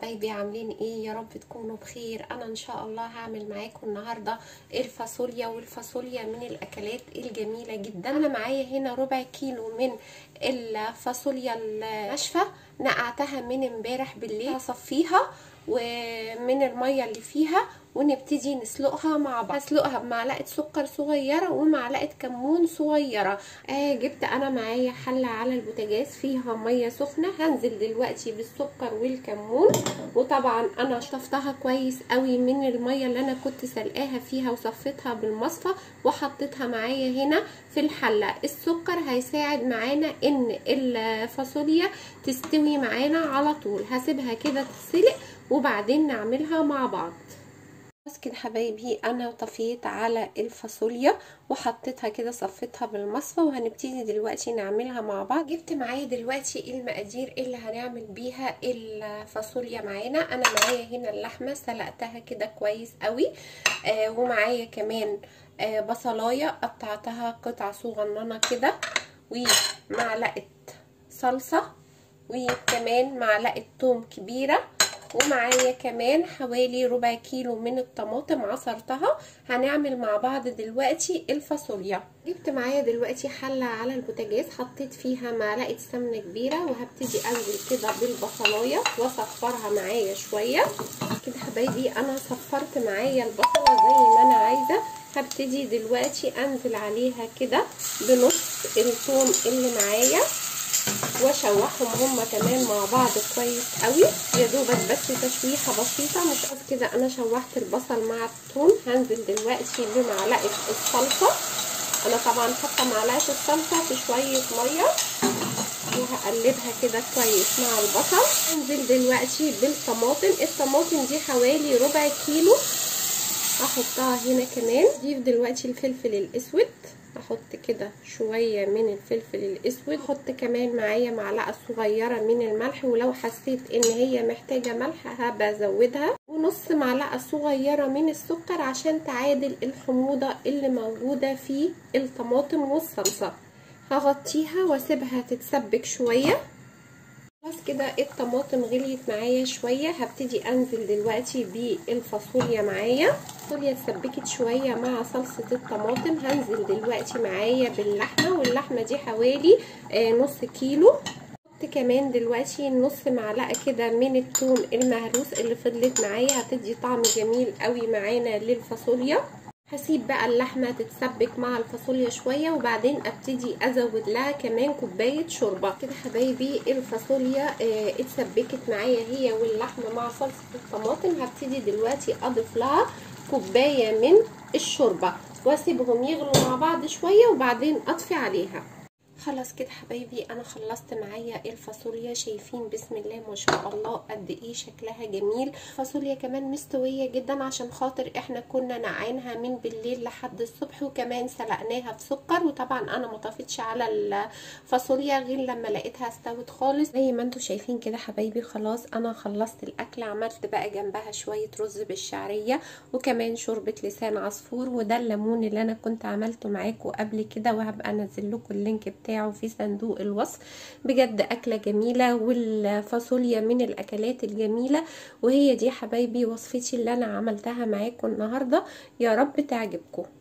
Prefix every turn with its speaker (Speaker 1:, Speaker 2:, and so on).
Speaker 1: حبايبي عاملين ايه يا رب تكونوا بخير انا ان شاء الله هعمل معاكم النهارده الفاصوليا والفاصوليا من الاكلات الجميله جدا انا معايا هنا ربع كيلو من الفاصوليا الناشفه نقعتها من امبارح بالليل هصفيها ومن الميه اللي فيها ونبتدي نسلقها مع بعض هسلقها بمعلقه سكر صغيره ومعلقه كمون صغيره آه جبت انا معايا حله على البوتاجاز فيها ميه سخنه هنزل دلوقتي بالسكر والكمون وطبعا انا شطفتها كويس قوي من الميه اللي انا كنت سلقاها فيها وصفيتها بالمصفى وحطيتها معايا هنا في الحله السكر هيساعد معانا ان الفاصوليا تستوي معانا على طول هسيبها كده تتسلق وبعدين نعملها مع بعض بس كده حبايبي انا طفيت على الفاصوليا وحطيتها كده صفيتها بالمصفى وهنبتدي دلوقتي نعملها مع بعض جبت معايا دلوقتي المقادير اللي هنعمل بيها الفاصوليا معانا انا معايا هنا اللحمه سلقتها كده كويس قوي آه ومعايا كمان آه بصلايه قطعتها قطع صغننه كده ومعلقه صلصه وكمان معلقه توم كبيره ومعايا كمان حوالي ربع كيلو من الطماطم عصرتها هنعمل مع بعض دلوقتي الفاصوليا جبت معايا دلوقتي حله على البوتاجاز حطيت فيها معلقه سمنه كبيره وهبتدي انزل كده بالبصلايه واصفرها معايا شويه كده حبايبي انا صفرت معايا البصله زي ما انا عايزه هبتدي دلوقتي انزل عليها كده بنص الثوم اللي معايا واشوحهم هما كمان مع بعض كويس قوي يا دوبك بس تشويحه بسيطه مش قصد كده انا شوحت البصل مع الثوم هنزل دلوقتي بمعلقه الصلصه انا طبعا حاطه معلقه الصلصه في شويه ميه وهقلبها كده كويس مع البصل هنزل دلوقتي بالطماطم الطماطم دي حوالي ربع كيلو هحطها هنا كمان ضيف دلوقتي الفلفل الاسود احط كده شويه من الفلفل الاسود احط كمان معايا معلقه صغيره من الملح ولو حسيت ان هي محتاجه ملح هبقى ازودها ونص معلقه صغيره من السكر عشان تعادل الحموضه اللي موجوده في الطماطم والصلصه هغطيها واسيبها تتسبك شويه خلاص كده الطماطم غليت معايا شويه هبتدي انزل دلوقتي بالفاصوليا معايا الفاصوليا اتسبكت شويه مع صلصه الطماطم هنزل دلوقتي معايا باللحمه واللحمه دي حوالي آه نص كيلو حط كمان دلوقتي نص معلقه كده من الثوم المهروس اللي فضلت معايا هتدي طعم جميل قوي معانا للفاصوليا هسيب بقى اللحمه تتسبك مع الفاصوليا شويه وبعدين ابتدي ازود لها كمان كوبايه شوربه كده حبايبي الفاصوليا اه اتسبكت معايا هي واللحمه مع صلصه الطماطم هبتدي دلوقتي اضيف لها كوبايه من الشوربه واسيبهم يغلوا مع بعض شويه وبعدين اطفي عليها خلاص كده حبايبي انا خلصت معايا الفاصوليا شايفين بسم الله ما شاء الله قد ايه شكلها جميل فاصوليا كمان مستويه جدا عشان خاطر احنا كنا نقعينها من بالليل لحد الصبح وكمان سلقناها في سكر وطبعا انا ما طفيتش على الفاصوليا غير لما لقيتها استوت خالص زي ما انتم شايفين كده حبايبي خلاص انا خلصت الاكل عملت بقى جنبها شويه رز بالشعريه وكمان شوربه لسان عصفور وده الليمون اللي انا كنت عملته معاكم قبل كده وهبقى انزل لكم اللينك بتاعه بتاعه في صندوق الوصف بجد أكلة جميلة والفاصوليا من الأكلات الجميلة وهي دي حبايبي وصفتي اللي أنا عملتها معاكم النهاردة يا رب تعجبكم